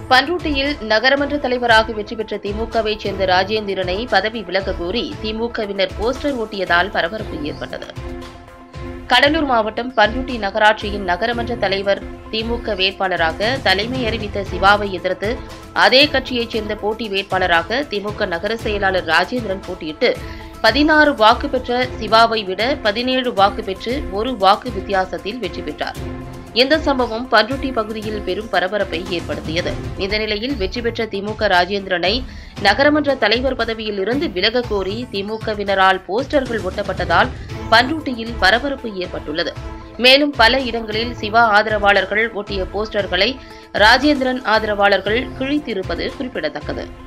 பன்ருட்டியில் நகரமன்ற தலைவராக வெற்றி பெற்ற திமுகவை சேர்ந்த ராஜேந்திரனை பதவி விலக கோரி திமுகவினர் போஸ்டர் ஒட்டியதால் பரபரப்பு ஏற்பட்டது கடலூர் மாவட்டம் பன்ருட்டி நகராட்சியின் நகரமன்ற தலைவர் திமுக வேட்பாளராக தலைமை அறிவித்த சிவாவை எதிர்த்து அதே கட்சியைச் சேர்ந்த போட்டி வேட்பாளராக திமுக நகர செயலாளர் ராஜேந்திரன் போட்டியிட்டு பதினாறு வாக்கு பெற்ற சிவாவை விட பதினேழு வாக்கு பெற்று ஒரு வாக்கு வித்தியாசத்தில் வெற்றி பெற்றார் இந்த சம்பவம் பன்ருட்டி பகுதியில் பெரும் பரபரப்பை ஏற்படுத்தியது இந்த நிலையில் வெற்றி பெற்ற திமுக ராஜேந்திரனை நகரமன்ற தலைவர் பதவியில் இருந்து விலக கோரி திமுகவினரால் போஸ்டர்கள் ஒட்டப்பட்டதால் பன்ருட்டியில் பரபரப்பு ஏற்பட்டுள்ளது மேலும் பல இடங்களில் சிவா ஆதரவாளர்கள் ஒட்டிய போஸ்டர்களை ராஜேந்திரன் ஆதரவாளர்கள் கிழித்திருப்பது குறிப்பிடத்தக்கது